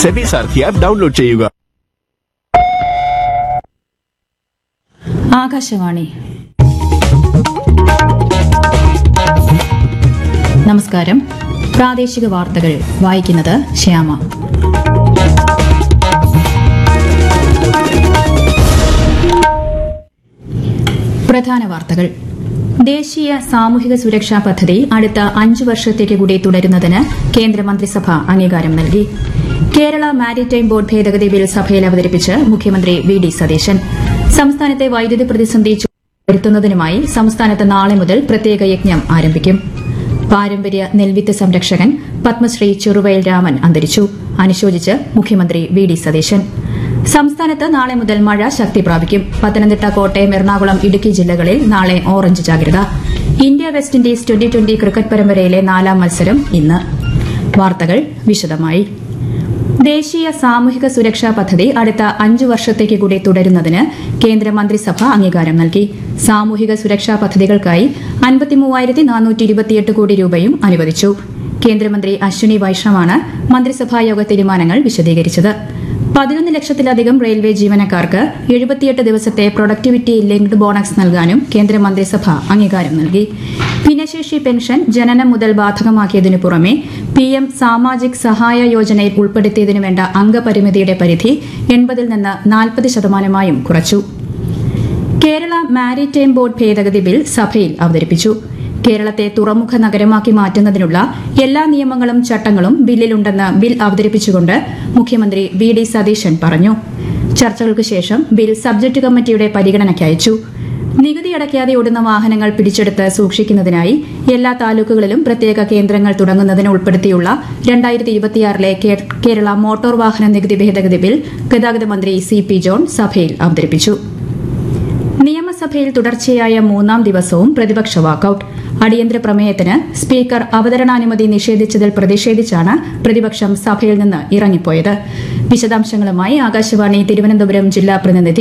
SEBI Saarthi app download ചെയ്യുക ആകാശവാണി നമസ്കാരം പ്രാദേശിക വാർത്തകൾ വായിക്കുന്നത് ശ്യാമ പ്രധാന വാർത്തകൾ ദേശീയ സാമൂഹിക സുരക്ഷാ പദ്ധതി അടുത്ത അഞ്ചു വർഷത്തേക്ക് കൂടി തുടരുന്നതിന് കേന്ദ്രമന്ത്രിസഭ അംഗീകാരം നൽകി കേരള മാരിടൈം ബോർഡ് ഭേദഗതി ബിൽ സഭയിൽ അവതരിപ്പിച്ച് മുഖ്യമന്ത്രി വി ഡി സതീശൻ സംസ്ഥാനത്തെ വൈദ്യുതി പ്രതിസന്ധി ചു- വരുത്തുന്നതിനുമായി സംസ്ഥാനത്ത് നാളെ മുതൽ പ്രത്യേക യജ്ഞം ആരംഭിക്കും പാരമ്പര്യ നെൽവിത്ത് സംരക്ഷകൻ പത്മശ്രീ ചെറുവയൽ രാമൻ അന്തരിച്ചു അനുശോചിച്ച് മുഖ്യമന്ത്രി വി ഡി സതീശൻ സംസ്ഥാനത്ത് നാളെ മുതൽ മഴ ശക്തി പ്രാപിക്കും പത്തനംതിട്ട കോട്ടയം എറണാകുളം ഇടുക്കി ജില്ലകളിൽ നാളെ ഓറഞ്ച് ജാഗ്രത India West Indies twenty twenty cricket പരമ്പരയിലെ നാലാം മത്സരം ഇന്ന് വാർത്തകൾ വിശദമായി ദേശീയ സാമൂഹിക സുരക്ഷാ പദ്ധതി അടുത്ത അഞ്ചു വർഷത്തേക്ക് കൂടി തുടരുന്നതിന് കേന്ദ്ര മന്ത്രിസഭ അംഗീകാരം നൽകി സാമൂഹിക സുരക്ഷാ പദ്ധതികൾക്കായി അൻപത്തിമൂവായിരത്തി നാനൂറ്റി ഇരുപത്തിയെട്ട് കോടി രൂപയും അനുവദിച്ചു കേന്ദ്രമന്ത്രി അശ്വിനി വൈഷ്ണവാണ് മന്ത്രിസഭാ യോഗ തീരുമാനങ്ങൾ വിശദീകരിച്ചത് പതിനൊന്ന് ലക്ഷത്തിലധികം റെയിൽവേ ജീവനക്കാർക്ക് എഴുപത്തിയെട്ട് ദിവസത്തെ പ്രൊഡക്ടിവിറ്റി ലിങ്ക്ഡ് ബോണസ് നൽകാനും കേന്ദ്ര മന്ത്രിസഭ അംഗീകാരം നൽകി ഭിന്നശേഷി പെൻഷൻ ജനനം മുതൽ ബാധകമാക്കിയതിനു പുറമെ പി എം സാമാജിക് സഹായ യോജനയിൽ ഉൾപ്പെടുത്തിയതിനു വേണ്ട അംഗപരിമിതിയുടെ പരിധി എൺപതിൽ നിന്ന് നാൽപ്പത് ശതമാനമായും കുറച്ചു കേരള മാരിടൈം ബോർഡ് ഭേദഗതി ബിൽ സഭയിൽ അവതരിപ്പിച്ചു കേരളത്തെ തുറമുഖ നഗരമാക്കി മാറ്റുന്നതിനുള്ള എല്ലാ നിയമങ്ങളും ചട്ടങ്ങളും ബില്ലിലുണ്ടെന്ന് ബിൽ അവതരിപ്പിച്ചുകൊണ്ട് മുഖ്യമന്ത്രി വി ഡി സതീശൻ പറഞ്ഞു ചർച്ചകൾക്ക് ശേഷം ബിൽ സബ്ജക്ട് കമ്മിറ്റിയുടെ പരിഗണനയ്ക്ക് അയച്ചു നികുതി അടയ്ക്കാതെ ഓടുന്ന വാഹനങ്ങൾ പിടിച്ചെടുത്ത് സൂക്ഷിക്കുന്നതിനായി എല്ലാ താലൂക്കുകളിലും പ്രത്യേക കേന്ദ്രങ്ങൾ തുടങ്ങുന്നതിന് ഉൾപ്പെടുത്തിയുള്ള രണ്ടായിരത്തി ഇരുപത്തിയാറിലെ കേരള മോട്ടോർ വാഹന നികുതി ഭേദഗതി ബിൽ ഗതാഗത മന്ത്രി സി പി ജോൺ സഭയിൽ അവതരിപ്പിച്ചു നിയമസഭയിൽ തുടർച്ചയായ മൂന്നാം ദിവസവും പ്രതിപക്ഷ വാക്കൌട്ട് അടിയന്തര പ്രമേയത്തിന് സ്പീക്കർ അവതരണാനുമതി നിഷേധിച്ചതിൽ പ്രതിഷേധിച്ചാണ് പ്രതിപക്ഷം സഭയിൽ നിന്ന് ഇറങ്ങിപ്പോയത് വിശദാംശങ്ങളുമായി ആകാശവാണി തിരുവനന്തപുരം ജില്ലാ പ്രതിനിധി